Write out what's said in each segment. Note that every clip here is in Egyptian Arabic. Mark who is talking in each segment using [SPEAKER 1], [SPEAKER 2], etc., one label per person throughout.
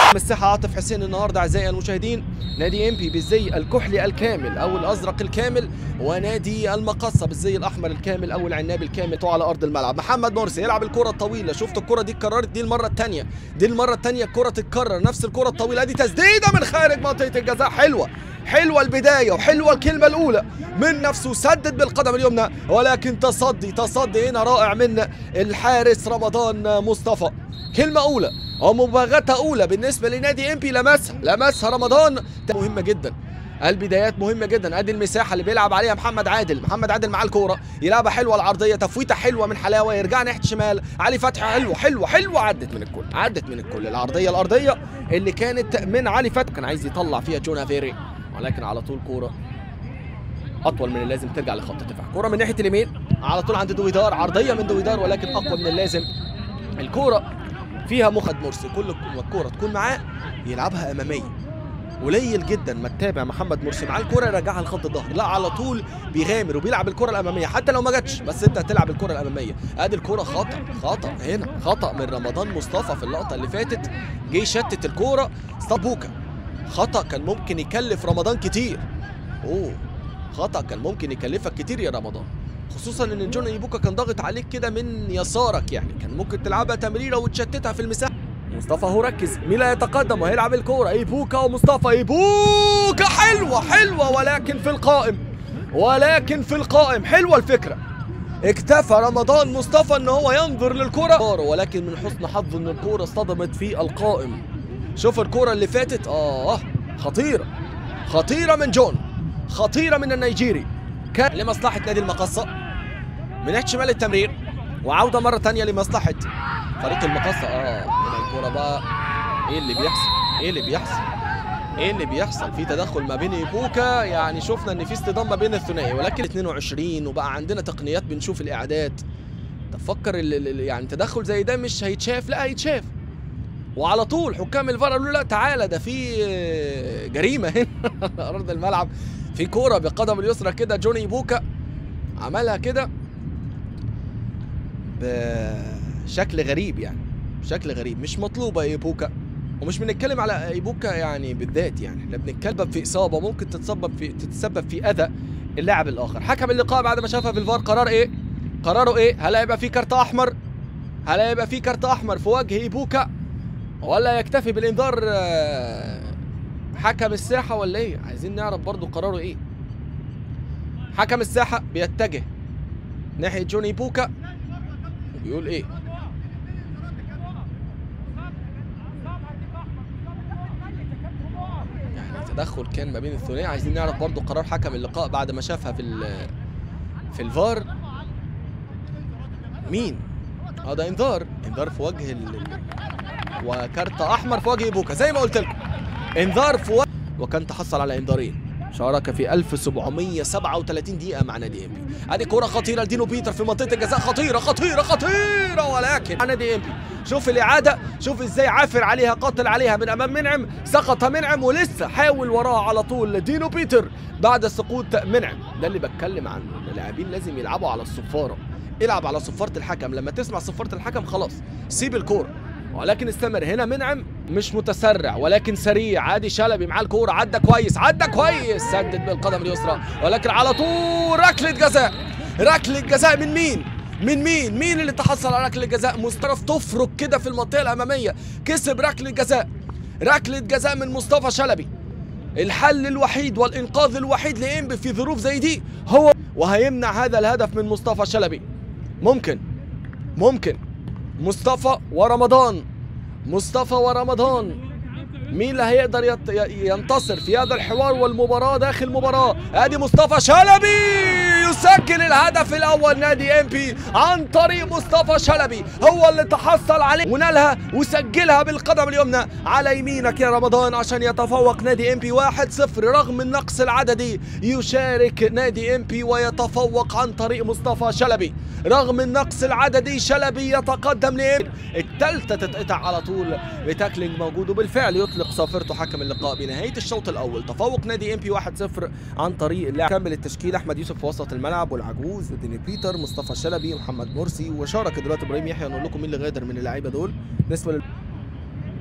[SPEAKER 1] مساحة عاطف حسين النهارده اعزائي المشاهدين نادي امبي بالزي الكحلي الكامل او الازرق الكامل ونادي المقصه بالزي الاحمر الكامل او العناب الكامل على ارض الملعب محمد مرسي يلعب الكره الطويله شفت الكره دي اتكررت دي المره الثانيه دي المره الثانيه الكره تتكرر نفس الكره الطويله دي تسديده من خارج منطقه الجزاء حلوه حلوه البدايه وحلوه الكلمه الاولى من نفسه سدد بالقدم اليمنى ولكن تصدي تصدي هنا رائع من الحارس رمضان مصطفى كلمه اولى ومباغته اولى بالنسبه لنادي امبي لمسها لمسها رمضان مهمه جدا البدايات مهمه جدا ادي المساحه اللي بيلعب عليها محمد عادل محمد عادل مع الكوره يلعبها حلوه العرضيه تفويته حلوه من حلاوه يرجع ناحيه شمال علي فتحي حلوه حلوه حلوه عدت من الكل عدت من الكل العرضيه الارضيه اللي كانت من علي فتحي كان عايز يطلع فيها جونا فيري ولكن على طول كوره اطول من اللازم ترجع لخط الدفاع كوره من ناحيه اليمين على طول عند دويدار عرضيه من دويدار ولكن اقوى من اللازم الكوره فيها مخد مرسي كل ما الكوره تكون معاه يلعبها اماميه قليل جدا ما تتابع محمد مرسي مع الكوره يرجعها لخط الظهر لا على طول بيغامر وبيلعب الكره الاماميه حتى لو ما جاتش بس انت هتلعب الكره الاماميه ادي الكوره خطا خطا هنا خطا من رمضان مصطفى في اللقطه اللي فاتت جه يشتت الكوره بوكا خطا كان ممكن يكلف رمضان كتير اوه خطا كان ممكن يكلفك كتير يا رمضان خصوصا ان جون ايبوكا كان ضاغط عليك كده من يسارك يعني كان ممكن تلعبها تمريره وتشتتها في المساحه مصطفى هو ركز مين اللي هيتقدم وهيلعب الكوره ايبوكا ومصطفى ايبوكا حلوه حلوه ولكن في القائم ولكن في القائم حلوه الفكره اكتفى رمضان مصطفى ان هو ينظر للكره ولكن من حسن حظه ان الكوره اصطدمت في القائم شوف الكوره اللي فاتت اه خطيره خطيره من جون خطيره من النيجيري كان لمصلحه نادي المقصه من ناحيه شمال التمرير وعوده مره ثانيه لمصلحه فريق المقصه اه هنا الكوره بقى ايه اللي بيحصل ايه اللي بيحصل ايه اللي بيحصل في تدخل ما بين ايبوكا يعني شفنا ان في اصطدام ما بين الثنائي ولكن 22 وبقى عندنا تقنيات بنشوف الاعداد تفكر يعني تدخل زي ده مش هيتشاف لا هيتشاف وعلى طول حكام الفار قالوا لا تعالى ده في جريمه هنا ارض الملعب في كوره بقدم اليسرى كده جوني بوكا عملها كده بشكل غريب يعني بشكل غريب مش مطلوبه ايبوكا ومش بنتكلم على ايبوكا يعني بالذات يعني احنا بنتكلم في اصابه ممكن تتسبب في تتسبب في اذى اللاعب الاخر حكم اللقاء بعد ما شافها في الفار قرار ايه قراره ايه هل هيبقى في كارت احمر هل هيبقى في كارت احمر في وجه ايبوكا ولا يكتفي بالانذار حكم الساحه ولا ايه عايزين نعرف برضو قراره ايه حكم الساحه بيتجه ناحيه جوني بوكا وبيقول ايه يعني تدخل كان ما بين الثنائي عايزين نعرف برضو قرار حكم اللقاء بعد ما شافها في في الفار مين اه ده انذار انذار في وجه ال... وكارت احمر في وجه بوكا زي ما قلت لكم انذار في وجه وكان تحصل على انذارين شارك في 1737 دقيقة مع نادي امبي ادي كرة خطيرة لدينو بيتر في منطقة الجزاء خطيرة خطيرة خطيرة ولكن نادي امبي شوف الإعادة شوف ازاي عافر عليها قاتل عليها من أمام منعم سقط منعم ولسه حاول وراه على طول دينو بيتر بعد سقوط منعم ده اللي بتكلم عنه اللاعبين لازم يلعبوا على الصفارة العب على صفارة الحكم لما تسمع صفارة الحكم خلاص سيب الكورة ولكن استمر هنا منعم مش متسرع ولكن سريع عادي شلبي مع الكوره عدى كويس عدى كويس سدد بالقدم اليسرى ولكن على طول ركله جزاء ركله جزاء من مين من مين مين اللي تحصل على ركله جزاء مصطفى تفرك كده في المنطقه الاماميه كسب ركله جزاء ركله جزاء من مصطفى شلبي الحل الوحيد والانقاذ الوحيد لانبي في ظروف زي دي هو وهيمنع هذا الهدف من مصطفى شلبي ممكن ممكن مصطفى ورمضان مصطفى ورمضان مين اللي هيقدر يت... ينتصر في هذا الحوار والمباراة داخل مباراة ادي مصطفى شلبي يسجل الهدف الاول نادي ام بي عن طريق مصطفى شلبي هو اللي تحصل عليه ونالها وسجلها بالقدم اليمنى على يمينك يا رمضان عشان يتفوق نادي ام بي 1-0 رغم النقص العددي يشارك نادي ام بي ويتفوق عن طريق مصطفى شلبي رغم النقص العددي شلبي يتقدم لإم الثالثة تتقطع على طول بتاكلينج موجود وبالفعل يطلق صافرته حكم اللقاء بنهاية الشوط الأول تفوق نادي ام بي 1-0 عن طريق اللاعب كمل التشكيل أحمد يوسف في وسط الملعب والعجوز وديني بيتر مصطفى شلبي محمد مرسي وشارك دلوقتي ابراهيم يحيى نقول لكم مين اللي غادر من اللعيبه دول بالنسبه لل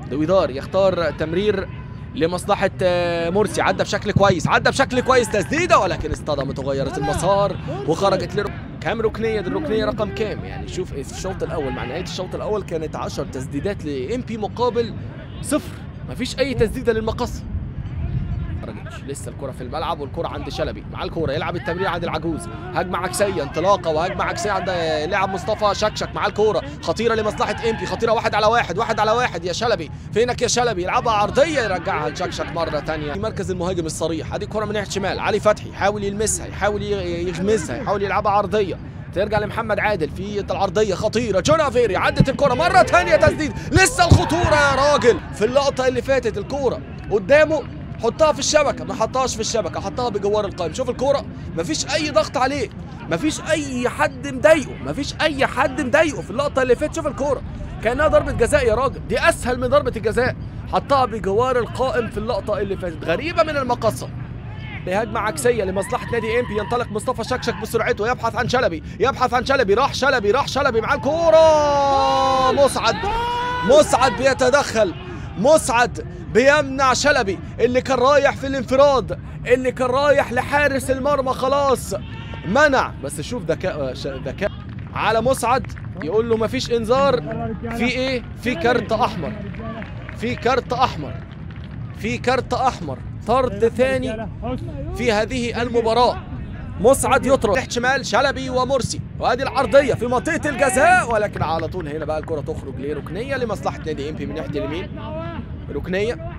[SPEAKER 1] دويدار يختار تمرير لمصلحة آه، مرسي عدى بشكل كويس عدى بشكل كويس تسديدة ولكن اصطدمت وغيرت المسار وخرجت لرك... كام ركنية دي الركنية رقم كام يعني شوف في الشوط الأول مع نهاية الشوط الأول كانت 10 تسديدات لإم بي مقابل صفر مفيش أي تسديدة للمقص خرجتش لسه الكرة في الملعب والكرة عند شلبي مع الكرة يلعب التمرير عند العجوز هجمة عكسية انطلاقة وهجمة عكسية عند لاعب مصطفى شكشك مع الكرة خطيرة لمصلحة امبي خطيرة واحد على واحد واحد على واحد يا شلبي فينك يا شلبي يلعبها عرضية يرجعها لشكشك مرة ثانية في مركز المهاجم الصريح ادي كرة من ناحية شمال علي فتحي يحاول يلمسها يحاول ي- يغمزها يحاول يلعبها عرضية ترجع لمحمد عادل في العرضيه خطيره جون افيري عدت الكره مره ثانيه تسديد لسه الخطوره يا راجل في اللقطه اللي فاتت الكوره قدامه حطها في الشبكه ما حطهاش في الشبكه حطها بجوار القائم شوف الكوره مفيش اي ضغط عليه مفيش اي حد مضايقه مفيش اي حد مضايقه في اللقطه اللي فاتت شوف الكوره كانها ضربه جزاء يا راجل دي اسهل من ضربه الجزاء حطها بجوار القائم في اللقطه اللي فاتت غريبه من المقصه لهجمة عكسية لمصلحة نادي امبي ينطلق مصطفى شكشك بسرعته يبحث عن شلبي يبحث عن شلبي راح شلبي راح شلبي مع الكورة مسعد مسعد بيتدخل مسعد بيمنع شلبي اللي كان رايح في الانفراد اللي كان رايح لحارس المرمى خلاص منع بس شوف ذكاء ش- ذكاء على مسعد يقول له مفيش انذار في ايه في كارت احمر في كارت احمر في كارت احمر طرد ثاني في هذه المباراة مسعد يطرد تحت شمال شلبي ومرسي وادي العرضية في منطقة الجزاء ولكن على طول هنا بقى الكرة تخرج لركنية لمصلحة نادي امبي من ناحية اليمين ركنية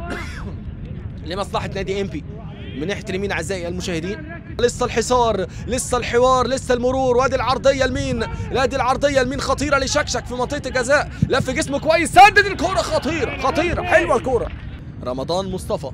[SPEAKER 1] لمصلحة نادي امبي من ناحية اليمين اعزائي المشاهدين لسه الحصار لسه الحوار لسه المرور وادي العرضية لمين ادي العرضية لمين خطيرة لشكشك في منطقة الجزاء لف جسمه كويس سدد الكرة خطيرة خطيرة حلوة الكرة رمضان مصطفى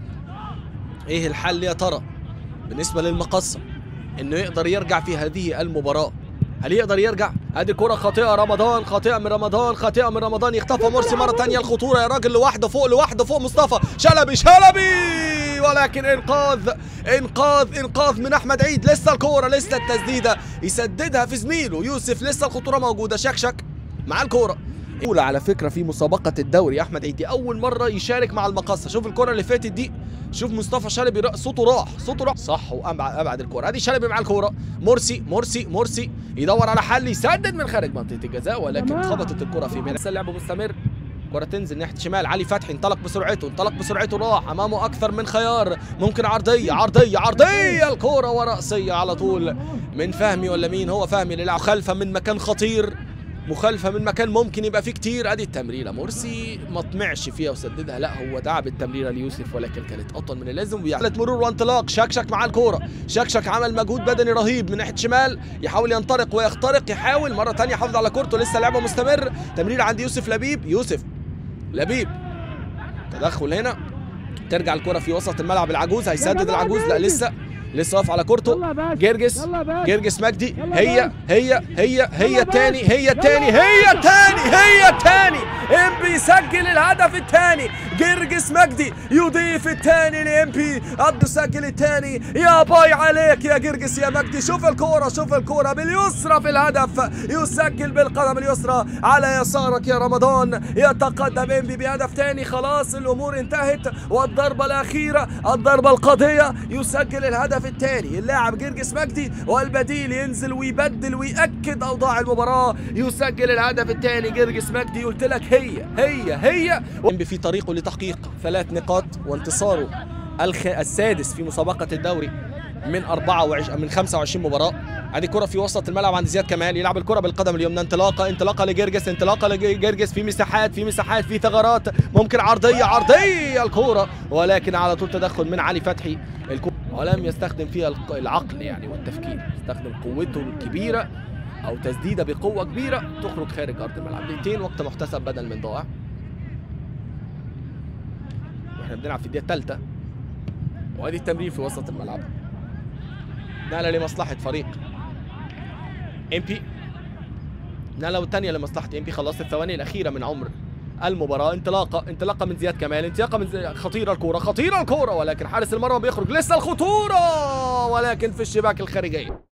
[SPEAKER 1] ايه الحل يا ترى بالنسبه للمقصه انه يقدر يرجع في هذه المباراه هل يقدر يرجع ادي كره خاطئه رمضان خاطئه من رمضان خاطئه من رمضان يخطفها مرسي مره تانية الخطوره يا راجل لوحده فوق لوحده فوق مصطفى شلبي شلبي ولكن انقاذ انقاذ انقاذ من احمد عيد لسه الكوره لسه التسديده يسددها في زميله يوسف لسه الخطوره موجوده شكشك مع الكوره اولى على فكره في مسابقه الدوري احمد عيد دي اول مره يشارك مع المقصه شوف الكره اللي فاتت دي شوف مصطفى شلبي رأ- صوته راح صوته راح صح وابعد ابعد الكره ادي شلبي مع الكوره مرسي مرسي مرسي يدور على حل يسدد من خارج منطقه الجزاء ولكن خبطت الكره في ميلان لسه اللعب مستمر كرة تنزل ناحية شمال علي فتحي انطلق بسرعته انطلق بسرعته راح امامه اكثر من خيار ممكن عرضية عرضية عرضية الكرة ورأسية على طول من فهمي ولا مين هو فهمي اللي لعب خلفه من مكان خطير مخالفه من مكان ممكن يبقى فيه كتير ادي التمريره مرسي ما طمعش فيها وسددها لا هو دعب التمريره ليوسف ولكن كانت اطول من اللازم وبيعمل مرور وانطلاق شكشك مع الكوره شكشك عمل مجهود بدني رهيب من ناحيه شمال يحاول ينطلق ويخترق يحاول مره ثانيه يحافظ على كورته لسه لعبه مستمر تمرير عند يوسف لبيب يوسف لبيب تدخل هنا ترجع الكرة في وسط الملعب العجوز هيسدد العجوز لا لسه لسه واقف على كورته جرجس جرجس مجدي هي هي هي هي التاني هي التاني هي التاني هي التاني امبي يسجل الهدف الثاني جرجس مجدي يضيف الثاني لامبي عبده سجل الثاني يا باي عليك يا جرجس يا مجدي شوف الكوره شوف الكوره باليسرى في الهدف يسجل بالقدم اليسرى على يسارك يا رمضان يتقدم امبي بهدف ثاني خلاص الامور انتهت والضربه الاخيره الضربه القاضيه يسجل الهدف الثاني اللاعب جرجس مجدي والبديل ينزل ويبدل ويأكد اوضاع المباراه يسجل الهدف الثاني جرجس مجدي قلت لك هي هي هي امبي في طريقه لتحقيق ثلاث نقاط وانتصاره الخ... السادس في مسابقه الدوري من 24 من 25 مباراه ادي كره في وسط الملعب عند زياد كمال يلعب الكره بالقدم اليمنى انطلاقه انطلاقه لجرجس انطلاقه لجرجس في مساحات في مساحات في ثغرات ممكن عرضيه عرضيه الكوره ولكن على طول تدخل من علي فتحي الكرة ولم يستخدم فيها الق- العقل يعني والتفكير استخدم قوته الكبيره او تسديده بقوه كبيره تخرج خارج ارض الملعب دقيقتين وقت محتسب بدل من ضائع واحنا بنلعب في الدقيقه الثالثه وادي التمرير في وسط الملعب نقله لمصلحه فريق امبي نقله الثانيه لمصلحه امبي خلاص الثواني الاخيره من عمر المباراة انطلاقة انطلاقة من زياد كمال انطلاقة من زي... خطيرة الكورة خطيرة الكورة ولكن حارس المرمى بيخرج لسه الخطورة ولكن في الشباك الخارجية